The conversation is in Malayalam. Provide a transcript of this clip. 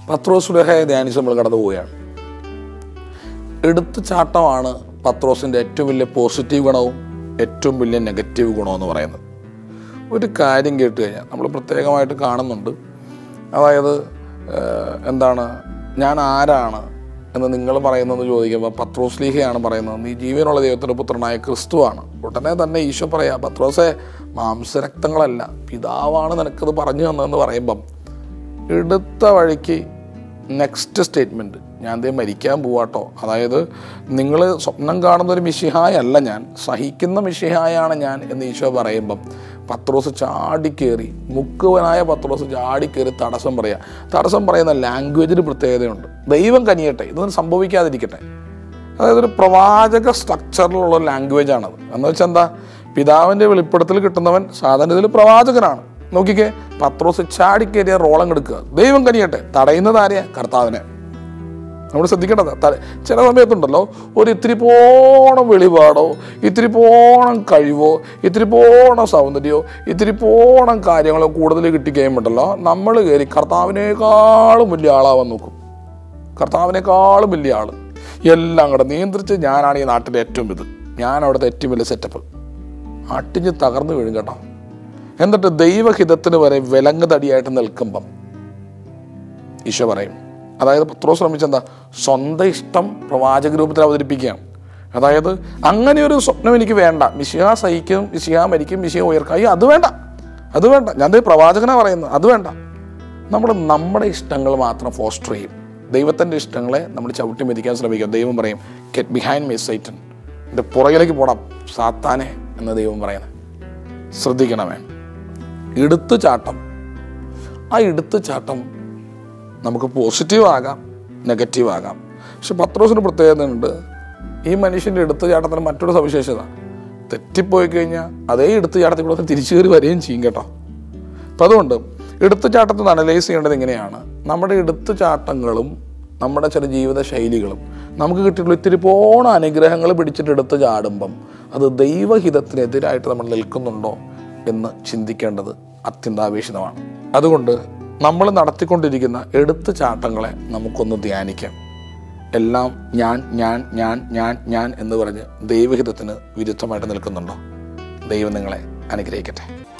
പത്രോസുലഹയെ ധ്യാനിച്ച് നമ്മൾ കടന്നു പോവുകയാണ് എടുത്തു ചാട്ടമാണ് പത്രോസിൻ്റെ ഏറ്റവും വലിയ പോസിറ്റീവ് ഗുണവും ഏറ്റവും വലിയ നെഗറ്റീവ് ഗുണവും എന്ന് പറയുന്നത് ഒരു കാര്യം കേട്ട് കഴിഞ്ഞാൽ നമ്മൾ പ്രത്യേകമായിട്ട് കാണുന്നുണ്ട് അതായത് ഏഹ്, എന്താണ് ഞാൻ ആരാണ് എന്ന് നിങ്ങൾ പറയുന്നത് ചോദിക്കുമ്പോൾ പത്രോസ് ലീഹയാണ് പറയുന്നത് നീ ജീവനുള്ള ദൈവത്തിൻ്റെ പുത്രനായ ക്രിസ്തുവാണ് ഉടനെ തന്നെ ഈശോ പറയാ പത്രോസെ മാംസരക്തങ്ങളല്ല പിതാവാണ് നിനക്കത് പറഞ്ഞു തന്നതെന്ന് പറയുമ്പം എടുത്ത വഴിക്ക് നെക്സ്റ്റ് സ്റ്റേറ്റ്മെൻറ്റ് ഞാൻ ദേ മരിക്കാൻ പോവാട്ടോ അതായത് നിങ്ങൾ സ്വപ്നം കാണുന്ന ഒരു മിഷിഹായല്ല ഞാൻ സഹിക്കുന്ന മിഷിഹായാണ് ഞാൻ എന്ന് ഈശോ പറയുമ്പം പത്രോസ് ചാടിക്കേറി മുക്കുവനായ പത്രോസ് ചാടിക്കേറി തടസ്സം പറയുക തടസ്സം പറയുന്ന ലാംഗ്വേജിന് പ്രത്യേകതയുണ്ട് ദൈവം കനിയട്ടെ ഇതൊന്നും സംഭവിക്കാതിരിക്കട്ടെ അതായത് ഒരു പ്രവാചക സ്ട്രക്ചറിലുള്ള ലാംഗ്വേജ് ആണത് എന്ന് വെച്ചാൽ എന്താ പിതാവിൻ്റെ വെളിപ്പെടുത്തൽ കിട്ടുന്നവൻ സാധാരണത്തിൽ പ്രവാചകനാണ് നോക്കിക്കേ പത്രോസ് ചാടിക്കേറിയ റോളം എടുക്കുക ദൈവം കനിയട്ടെ തടയുന്നത് ആരെയാ കർത്താവിനെ നമ്മൾ ശ്രദ്ധിക്കേണ്ടത് ത- ചില സമയത്തുണ്ടല്ലോ ഒരു ഇത്തിരി പോണം വെളിപാടോ ഇത്തിരി പോണം കഴിവോ ഇത്തിരി പോണം സൗന്ദര്യമോ ഇത്തിരി പോണം കാര്യങ്ങളോ കൂടുതൽ കിട്ടിക്കഴിയുമ്പോണ്ടല്ലോ നമ്മൾ കയറി കർത്താവിനേക്കാളും വലിയ ആളാവാൻ നോക്കും കർത്താവിനേക്കാളും വലിയ ആൾ എല്ലാം കൂടെ നിയന്ത്രിച്ച് ഞാനാണ് ഈ നാട്ടിലെ ഏറ്റവും ഇത് ഞാൻ അവിടുത്തെ ഏറ്റവും വലിയ സെറ്റപ്പ് അട്ടിഞ്ഞ് തകർന്നു വീഴും കേട്ടോ എന്നിട്ട് ദൈവഹിതത്തിന് വരെ വിലങ്ങ് തടിയായിട്ട് നിൽക്കുമ്പം ഈശോ പറയും അതായത് പത്രോസ് ശ്രമിച്ചെന്താ സ്വന്തം ഇഷ്ടം പ്രവാചക രൂപത്തിൽ അവതരിപ്പിക്കുകയാണ് അതായത് അങ്ങനെ ഒരു സ്വപ്നം എനിക്ക് വേണ്ട മിശിഹ സഹിക്കും മിശിഹ മരിക്കും മിശിഹ ഉയർക്കും അയ്യോ അത് വേണ്ട അത് വേണ്ട ഞാൻ ദേ പ്രവാചകനാ പറയുന്നത് അത് വേണ്ട നമ്മൾ നമ്മുടെ ഇഷ്ടങ്ങൾ മാത്രം ഫോസ്റ്റർ ചെയ്യും ദൈവത്തിൻ്റെ ഇഷ്ടങ്ങളെ നമ്മൾ ചവിട്ടി മെതിക്കാൻ ശ്രമിക്കും ദൈവം പറയും ഗെറ്റ് ബിഹൈൻഡ് മീ സൈറ്റൻ എൻ്റെ പുറകിലേക്ക് പോടാം സാത്താനെ എന്ന് ദൈവം പറയുന്നത് ശ്രദ്ധിക്കണമേ എടുത്തു ചാട്ടം ആ എടുത്തു ചാട്ടം നമുക്ക് പോസിറ്റീവ് ആകാം നെഗറ്റീവ് ആകാം പക്ഷെ പത്രോസിന് പ്രത്യേകത ഉണ്ട് ഈ മനുഷ്യൻ്റെ എടുത്തു ചാട്ടത്തിന് മറ്റൊരു സവിശേഷത തെറ്റിപ്പോയി കഴിഞ്ഞാൽ അതേ എടുത്തു ചാട്ടത്തിൽ കൂടെ തിരിച്ചു കയറി വരികയും ചെയ്യും കേട്ടോ അപ്പം അതുകൊണ്ട് എടുത്തു ചാട്ടത്തിൽ അനലൈസ് ചെയ്യേണ്ടത് ഇങ്ങനെയാണ് നമ്മുടെ എടുത്തു ചാട്ടങ്ങളും നമ്മുടെ ചില ജീവിത ശൈലികളും നമുക്ക് കിട്ടിയിട്ടുള്ള ഇത്തിരി പോണ അനുഗ്രഹങ്ങൾ പിടിച്ചിട്ട് എടുത്ത് ചാടുമ്പം അത് ദൈവഹിതത്തിനെതിരായിട്ട് നമ്മൾ നിൽക്കുന്നുണ്ടോ എന്ന് ചിന്തിക്കേണ്ടത് അത്യന്താപേക്ഷിതമാണ് അതുകൊണ്ട് നമ്മൾ നടത്തിക്കൊണ്ടിരിക്കുന്ന എടുത്തു ചാട്ടങ്ങളെ നമുക്കൊന്ന് ധ്യാനിക്കാം എല്ലാം ഞാൻ ഞാൻ ഞാൻ ഞാൻ ഞാൻ എന്ന് പറഞ്ഞ് ദൈവഹിതത്തിന് വിരുദ്ധമായിട്ട് നിൽക്കുന്നുണ്ടോ ദൈവം നിങ്ങളെ അനുഗ്രഹിക്കട്ടെ